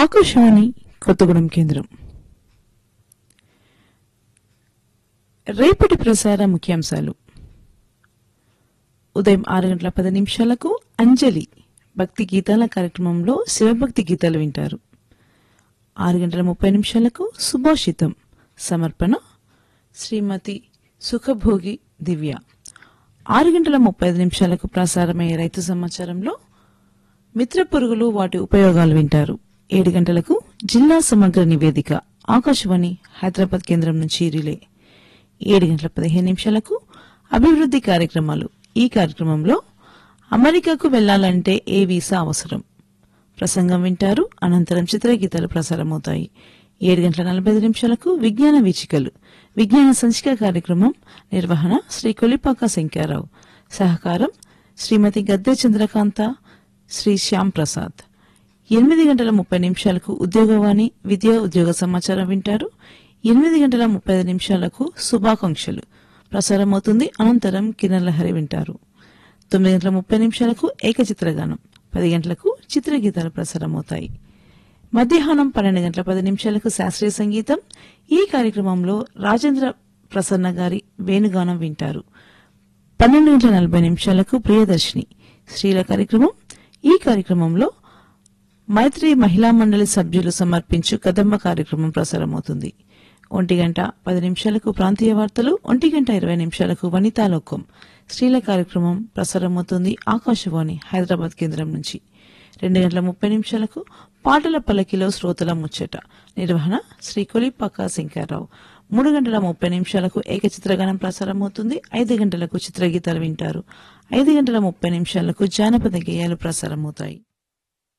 ఆకాశవాణి కొత్తగూడెం కేంద్రం రేపటి ప్రసార ముఖ్యాంశాలు ఉదయం ఆరు గంటల పది నిమిషాలకు అంజలి భక్తి గీతాల కార్యక్రమంలో శివభక్తి గీతాలు వింటారు ఆరు గంటల ముప్పై నిమిషాలకు సుభాషితం సమర్పణ శ్రీమతి సుఖభోగి దివ్య ఆరు గంటల ముప్పై ఐదు నిమిషాలకు ప్రసారమయ్యే రైతు సమాచారంలో మిత్ర పురుగులు వాటి ఉపయోగాలు వింటారు ఏడు గంటలకు జిల్లా సమగ్ర నివేదిక ఆకాశవాణి హైదరాబాద్ కేంద్రం నుంచి రిలే ఏడు గంటల పదిహేను నిమిషాలకు అభివృద్ధి కార్యక్రమాలు ఈ కార్యక్రమంలో అమెరికాకు వెళ్లాలంటే ఏ వీసా అవసరం ప్రసంగం వింటారు అనంతరం చిత్రగీతాలు ప్రసారమవుతాయి ఏడు గంటల నలభై ఐదు నిమిషాలకు విజ్ఞాన వీచికలు విజ్ఞాన సంచిక కార్యక్రమం నిర్వహణ శ్రీ కొలిపాక శంకర్రావు సహకారం శ్రీమతి గద్దె చంద్రకాంత శ్రీ శ్యామ్ ప్రసాద్ ఎనిమిది గంటల ముప్పై నిమిషాలకు ఉద్యోగవాణి విద్యా ఉద్యోగ సమాచారం వింటారు ఎనిమిది గంటల ముప్పై ఐదు నిమిషాలకు శుభాకాంక్షలు ప్రసారమవుతుంది అనంతరం కిరణలహరి వింటారు తొమ్మిది గంటల ముప్పై నిమిషాలకు ఏకచిత్రగానం పది గంటలకు చిత్రగీతాలు ప్రసారమవుతాయి మధ్యాహ్నం పన్నెండు గంటల పది నిమిషాలకు శాస్త్రీయ సంగీతం ఈ కార్యక్రమంలో రాజేంద్ర ప్రసన్న గారి వేణుగానం వింటారు పన్నెండు గంటల నలభై నిమిషాలకు ప్రియదర్శిని స్త్రీల కార్యక్రమం ఈ కార్యక్రమంలో మైత్రి మహిళా మండలి సభ్యులు సమర్పించు కదంబ కార్యక్రమం ప్రసారమవుతుంది ఒంటి గంట పది నిమిషాలకు ప్రాంతీయ వార్తలు ఒంటి గంట ఇరవై నిమిషాలకు వనితాలోకం స్త్రీల కార్యక్రమం ప్రసారమవుతుంది ఆకాశవాణి హైదరాబాద్ కేంద్రం నుంచి రెండు గంటల ముప్పై నిమిషాలకు పాటల పల్లకిలో శ్రోతల ముచ్చట నిర్వహణ శ్రీ కొలిపాక శంకర్రావు మూడు గంటల ముప్పై నిమిషాలకు ఏకచిత్రగానం ప్రసారమవుతుంది ఐదు గంటలకు చిత్రగీతాలు వింటారు ఐదు గంటల ముప్పై నిమిషాలకు జానపద గేయాలు ప్రసారమవుతాయి